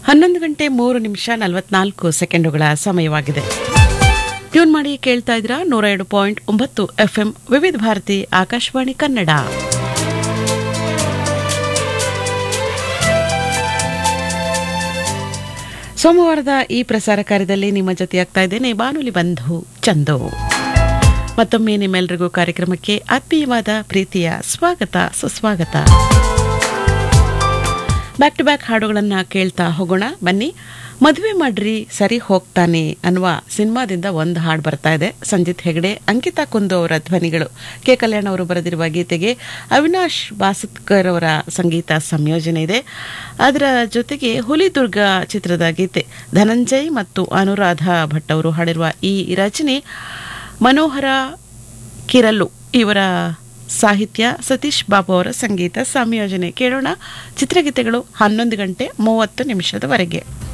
ಹನ್ನೊಂದು ಗಂಟೆ ಮೂರು ನಿಮಿಷ ನಲವತ್ನಾಲ್ಕು ಸೆಕೆಂಡುಗಳ ಸಮಯವಾಗಿದೆ ಟ್ಯೂನ್ ಮಾಡಿ ಕೇಳ್ತಾ ಇದ್ದೀರಾ ನೂರ ಎರಡು ಪಾಯಿಂಟ್ ಒಂಬತ್ತು ಎಫ್ಎಂ ವಿವಿಧ ಭಾರತಿ ಆಕಾಶವಾಣಿ ಕನ್ನಡ ಸೋಮವಾರದ ಈ ಪ್ರಸಾರ ಕಾರ್ಯದಲ್ಲಿ ನಿಮ್ಮ ಜೊತೆಯಾಗ್ತಾ ಇದ್ದೇನೆ ಬಾನುಲಿ ಬಂಧು ಚಂದು ಮತ್ತೊಮ್ಮೆ ನಿಮ್ಮೆಲ್ಲರಿಗೂ ಕಾರ್ಯಕ್ರಮಕ್ಕೆ ಆತ್ಮೀಯವಾದ ಪ್ರೀತಿಯ ಸ್ವಾಗತ ಸುಸ್ವಾಗತ ಬ್ಯಾಕ್ ಟು ಬ್ಯಾಕ್ ಹಾಡುಗಳನ್ನು ಕೇಳ್ತಾ ಹೋಗೋಣ ಬನ್ನಿ ಮದುವೆ ಮಾಡ್ರಿ ಸರಿ ಹೋಗ್ತಾನೆ ಅನ್ನುವ ಸಿನಿಮಾದಿಂದ ಒಂದು ಹಾಡು ಬರ್ತಾ ಇದೆ ಸಂಜಿತ್ ಹೆಗಡೆ ಅಂಕಿತಾ ಕುಂದು ಅವರ ಧ್ವನಿಗಳು ಕೆ ಕಲ್ಯಾಣ್ ಅವರು ಬರೆದಿರುವ ಗೀತೆಗೆ ಅವಿನಾಶ್ ಬಾಸತ್ಕರ್ ಅವರ ಸಂಗೀತ ಸಂಯೋಜನೆ ಇದೆ ಅದರ ಜೊತೆಗೆ ಹುಲಿದುರ್ಗ ಚಿತ್ರದ ಗೀತೆ ಧನಂಜಯ್ ಮತ್ತು ಅನುರಾಧ ಭಟ್ ಅವರು ಹಾಡಿರುವ ಈ ರಚನೆ ಮನೋಹರ ಕಿರಲ್ಲು ಇವರ ಸಾಹಿತ್ಯ ಸತೀಶ್ ಬಾಬು ಅವರ ಸಂಗೀತ ಸಂಯೋಜನೆ ಕೇಳೋಣ ಚಿತ್ರಗೀತೆಗಳು ಹನ್ನೊಂದು ಗಂಟೆ ಮೂವತ್ತು ನಿಮಿಷದವರೆಗೆ